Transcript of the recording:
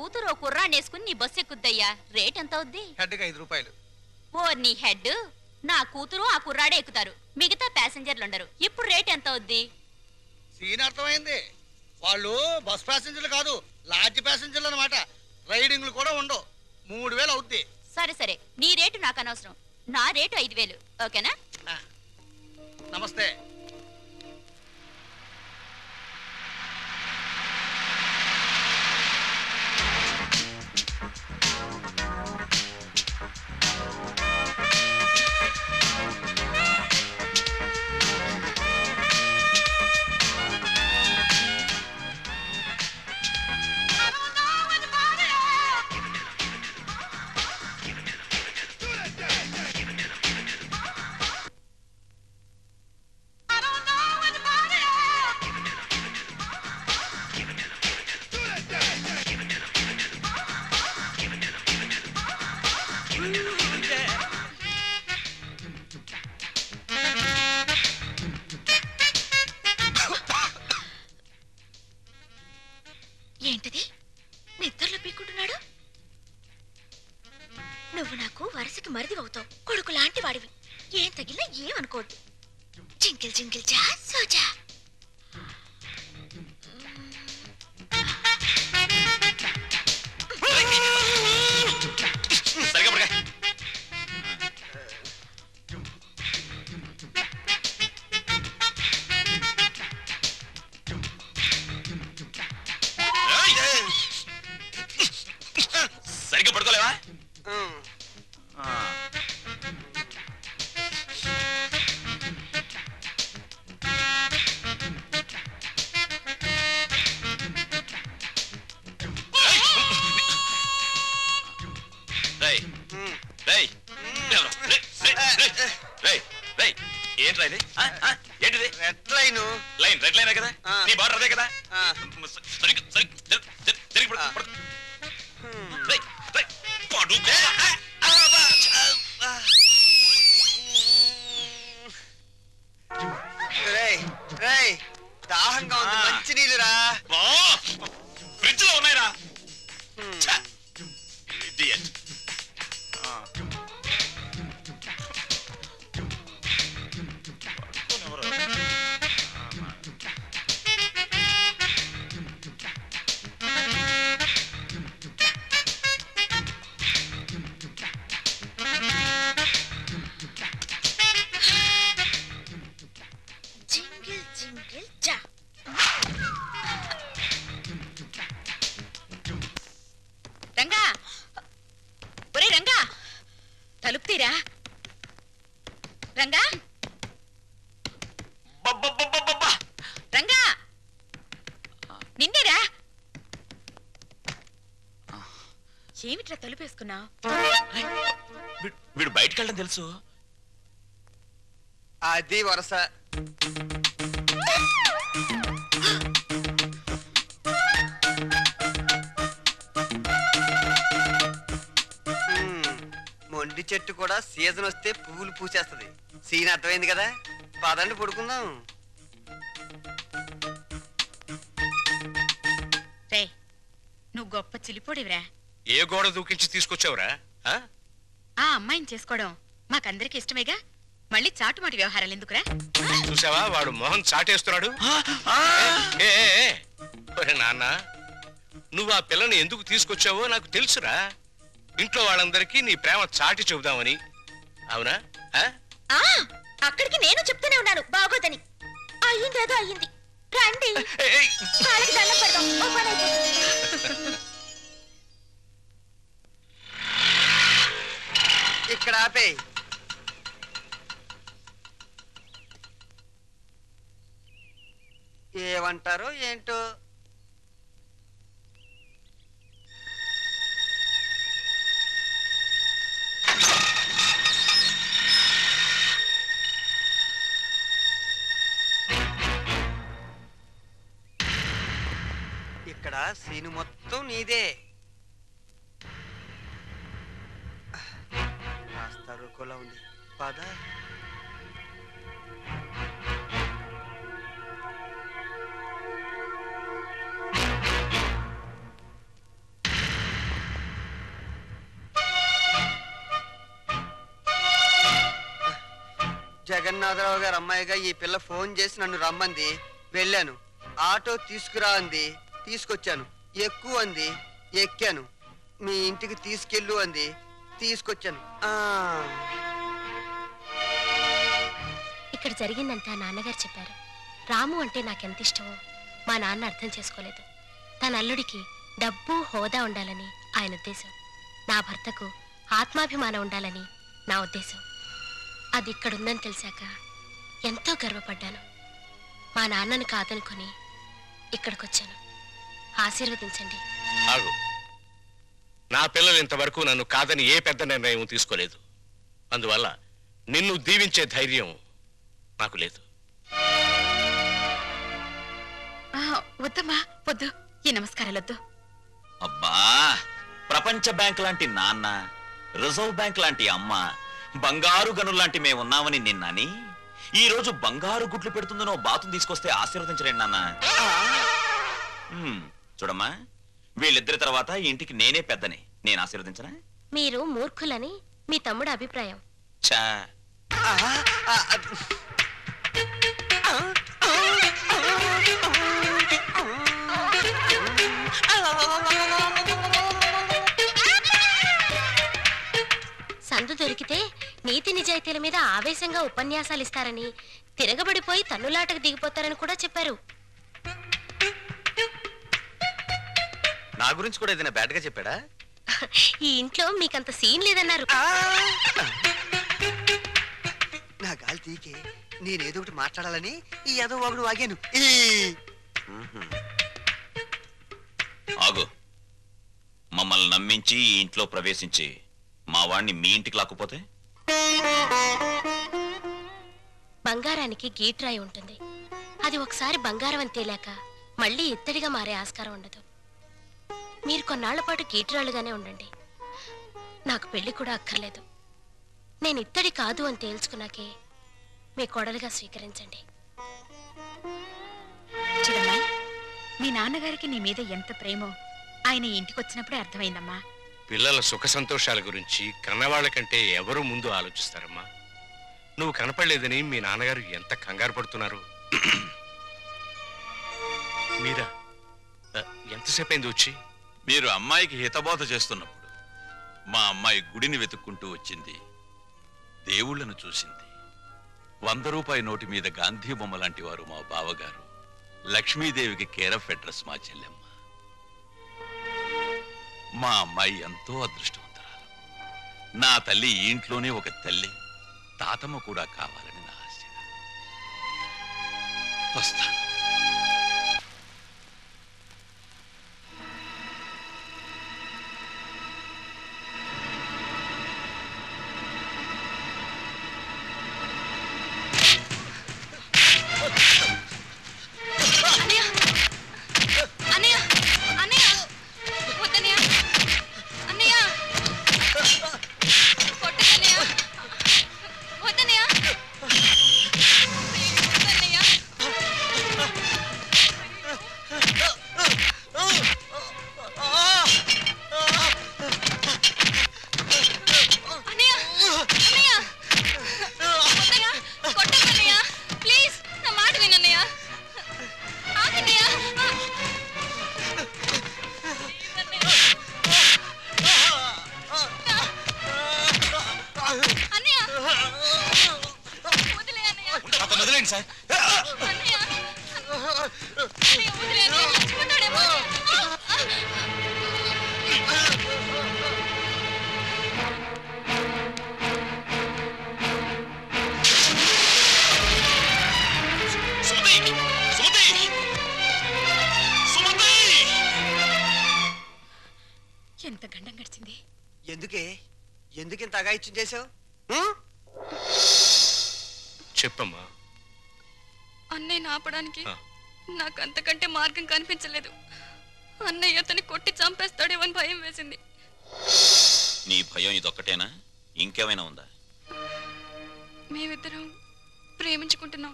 కూతురు ఓ కుర్రాన్నేసుకుని నీ bus ఎక్కుద్దయ్యా rate ఎంత అవుద్ది హెడ్కి ఐదు రూపాయలు ఓ నీ హెడ్ నా కూతురు ఆ కుర్రాడే ఎక్కుతారు మిగతా ప్యాసింజర్లు ఉండరు ఇప్పుడు రేట్ ఎంత అవుద్ది సీన్ అర్థమైంది వాళ్ళు బస్ ప్యాసింజర్లు కాదు లాడ్జ్ ప్యాసింజర్లు అనమాట రైడింగ్లు కూడా ఉండవు మూడు వేలు అవుద్ది సరే సరే నీ రేటు నాకు అనవసరం నా రేటు ఐదు వేలు ఓకేనా ఆ, నమస్తే ఏంటిది నిద్రలో పీక్కుంటున్నాడు నువ్వు నాకు వరుసకి మరిది అవుతావు కొడుకు లాంటి వాడివి ఏం తగిలినా ఏమనుకోవద్దు జింకిల్ జింకిల్ జా సోజా సరిగా పడగా సరిగ్గా పడుకోలేవా ఆ. రేయ్ రేయ్ ఎవరు? రేయ్, రేయ్, రేయ్, రేయ్, రేయ్, ఏంట్రా ఇది ఆ, ఆ, ఏంటిది red line line red line కదా ఆ. నీ బార్డర్ అదే కదా ఆ. స- సరిగ్గా సరిగ్గా జరి- జరి- జరిగి పడుకో, పడుకో. రేయ్, రేయ్, పడుకో. రేయ్ రేయ్ దాహంగా ఉంది ఆ. మంచి నీళ్ళురా బా, ఫ్రిడ్జ్ లో ఉన్నాయిరా ఛ, idiot. ఆ. పడుకోనివ్వరు. జింగిల్ జింగిల్ జా రంగా ఒరే రంగా తలుపు తీరా రంగా బబ్బబ్బబ్బబ్బబ్బా. రంగా నిన్నేరా ఏమిట్రా తలుపేసుకున్నావు వీడు- వీడు బయటకు వెళ్ళడం తెలుసు అది వరస మ్మ్. మొండి చెట్టు కూడా సీజన్ వస్తే పువ్వులు పూసేస్తది సీన్ అర్థమైంది కదా పదండి పడుకుందాం రే నువ్వు గొప్ప చిలిపోడివిరా ఏ గోడ దూకించి తీసుకొచ్చావురా ఆ? ఆ అమ్మాయిని చేసుకోవడం మాకందరికి ఇష్టమేగా మళ్ళీ చాటుమాటి వ్యవహారాలు ఎందుకురా చూసావా వాడు మొహం చాటేస్తున్నాడు ఏ, ఏ, ఏ. ఒరే నాన్న నువ్వు ఆ పిల్లని ఎందుకు తీసుకొచ్చావో నాకు తెలుసురా ఇంట్లో వాళ్ళందరికీ నీ ప్రేమ చాటి చెబుదామని అవునా ఆ? ఆ అక్కడికి నేను చెప్తూనే ఉన్నాను బాగోదని అయ్యింది ఏదో అయ్యింది రండి ఏయ్, ఏయ్. కాళ్ళకి దండం పెడదాం ఓ పని అయిపోతుంది. ఇక్కడ ఆపే ఏమంటారో ఏంటో ఇక్కడ సీను మొత్తం నీదే కాస్త రుకోలా ఉంది పద జగన్నాథరావు గారు అమ్మాయిగా ఈ పిల్ల ఫోన్ చేసి నన్ను రమ్మంది వెళ్ళాను ఆటో తీసుకురా అంది తీసుకొచ్చాను ఎక్కువ అంది ఎక్కాను మీ ఇంటికి తీసుకెళ్ళు అంది తీసుకొచ్చాను ఆ, ఇక్కడ జరిగిందంతా నాన్నగారు చెప్పారు రాము అంటే నాకెంత ఇష్టమో మా నాన్న అర్థం చేసుకోలేదు తన అల్లుడికి డబ్బు హోదా ఉండాలని ఆయన ఉద్దేశం నా భర్తకు ఆత్మాభిమానం ఉండాలని నా ఉద్దేశం అది ఇక్కడుందని తెలిసాక ఎంతో గర్వపడ్డాను మా నాన్నను కాదనుకొని ఇక్కడికొచ్చాను ఆశీర్వదించండి ఆగు నా పిల్లలు ఇంతవరకు నన్ను కాదని ఏ పెద్ద నిర్ణయం తీసుకోలేదు అందువల్ల నిన్ను దీవించే ధైర్యం నాకు లేదు వద్దమ్మా వద్దు ఈ నమస్కారాలొద్దు అబ్బా ప్రపంచ బ్యాంక్ లాంటి నాన్న రిజర్వ్ బ్యాంక్ లాంటి అమ్మ బంగారు గనులు లాంటి మేమున్నామని నిన్నని ఈ రోజు బంగారు గుడ్లు పెడుతుందనో బాతును తీసుకొస్తే ఆశీర్వదించలేండి నాన్న హ్మ్, చూడమ్మా వీళ్ళిద్దరి తర్వాత ఈ ఇంటికి నేనే పెద్దని నేను ఆశీర్వదించనా మీరు మూర్ఖులని మీ తమ్ముడు అభిప్రాయం చా ఆ, ఆ, ఆ, సందు దొరికితే నీతి నిజాయితీల మీద ఆవేశంగా ఉపన్యాసాలు ఇస్తారని తిరగబడిపోయి తన్నులాటకు దిగిపోతారని కూడా చెప్పారు నా గురించి కూడా ఏదైనా బ్యాడ్ గా చెప్పాడా ఈ ఇంట్లో మీకంత సీన్ లేదన్నారు ఆ! నా గాలి తీకే నేనేదో ఒకటి మాట్లాడాలని ఈ ఏదో ఒకడు వాగాను ఈ ఆగు మమ్మల్ని నమ్మించి ఈ ఇంట్లో ప్రవేశించి మా వాణ్ణి మీ ఇంటికి లాక్కుపోతే బంగారానికి గీట్రాయి ఉంటుంది అది ఒకసారి బంగారం అని తేలాక మళ్ళీ ఇత్తడిగా మారే ఆస్కారం ఉండదు మీరు కొన్నాళ్ల పాటు గీట్రాలుగానే ఉండండి నాకు పెళ్లి కూడా అక్కర్లేదు నేను ఇత్తడి కాదు అని తేల్చుకున్నాకే మీ కోడలుగా స్వీకరించండి చూడమ్మా మీ నాన్నగారికి నీ మీద ఎంత ప్రేమో ఆయన ఈ ఇంటికి వచ్చినప్పుడే అర్థమైందమ్మా పిల్లల సుఖ సంతోషాల గురించి కన్నవాళ్ళ కంటే ఎవరు ముందు ఆలోచిస్తారమ్మా నువ్వు కనపడలేదని మీ నాన్నగారు ఎంత కంగారు పడుతున్నారు మీరా ఆ, ఎంతసేపు అయింది వచ్చి మీరు అమ్మాయికి హితబోధ చేస్తున్నప్పుడు మా అమ్మాయి గుడిని వెతుక్కుంటూ వచ్చింది దేవుళ్ళను చూసింది వంద రూపాయి నోటి మీద గాంధీ బొమ్మ లాంటి వారు మా బావగారు లక్ష్మీదేవికి కేరఫ్ అడ్రస్ మా చెల్లెమ్మ మా అమ్మాయి ఎంతో అదృష్టవంతురాలు నా తల్లి ఈ ఇంట్లోనే ఒక తల్లి తాతమ్మ కూడా కావాలని నా ఆశ వస్తాను అన్నయ్య అన్నయ్య అన్నయ్య వద్దన్నయ్య అన్నయ్య కొట్టన్నయ్య వద్దన్నయ్య వద్దన్నయ్య అన్నయ్య అన్నయ్య వద్దన్నయ్య కొట్టన్నయ్య ప్లీజ్ నా మాట వినన్నయ్య ఆగన్నయ్య అన్నయ్య వదిలే అన్నయ్య అతను వదిలేండి సార్ అన్నయ్య అన్నయ్య వదిలే అన్నయ్య చచ్చిపోతాడేమో సుమతి సుమతి సుమతి ఎంత గండం గడిచింది ఎందుకే ఎందుకింత అగాయిత్యం చేసావు చెప్పమ్మా అన్నయ్యని ఆపడానికి ఆ. నాకు అంతకంటే మార్గం కనిపించలేదు అన్నయ్య అతన్ని కొట్టి చంపేస్తాడేమో అని భయం వేసింది నీ భయం ఇదొక్కటేనా ఇంకేమైనా ఉందా మేమిద్దరం ప్రేమించుకుంటున్నాం